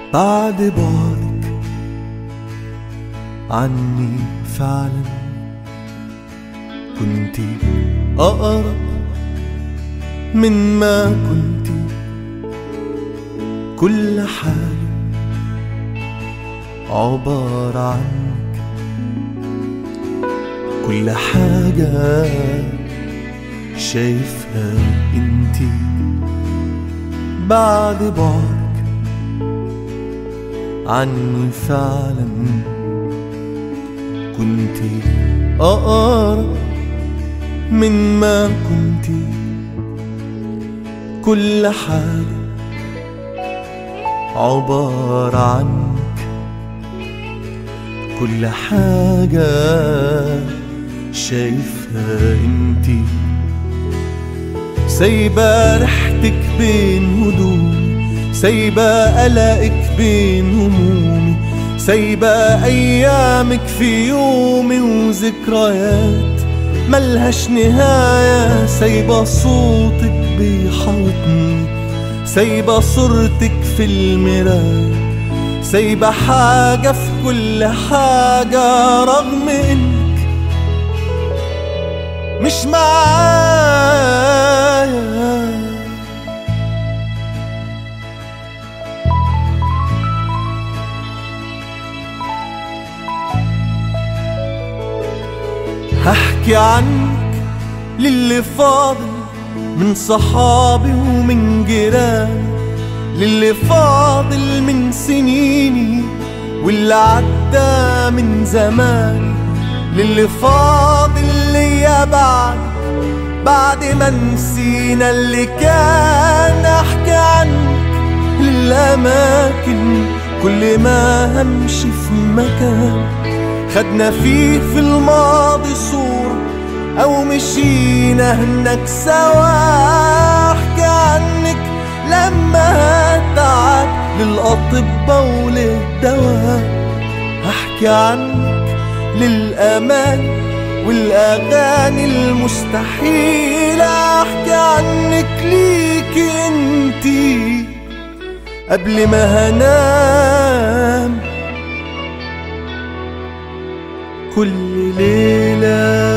بعد بعدك عني فعلا كنت أقرب من ما كنت كل حاجة عبارة عنك كل حاجة شايفها انتي بعد بعدك عني فعلا كنت أقرب من ما كنت كل حاجة عبارة عنك كل حاجة شايفها انتي سايبة ريحتك بين هدومي سايبة قلقك بين همومي سايبة أيامك في يومي وذكريات ملهاش نهاية سايبة صوتك بيحاوطني سايبة صورتك في المراية سايبة حاجة في كل حاجة رغم انك مش معايا هحكي عنك للي فاضل من صحابي ومن جيراني للي فاضل من سنيني واللي عدى من زمان للي فاضل ليا بعد بعد ما نسينا اللي كان احكي عنك للاماكن كل ما همشي في مكان خدنا فيه في الماضي صورة أو مشينا هناك سوا أحكي عنك لما تعب للأطباء وللدواء أحكي عنك للأمان والأغاني المستحيلة أحكي عنك ليكي انتي قبل ما هنام كل ليله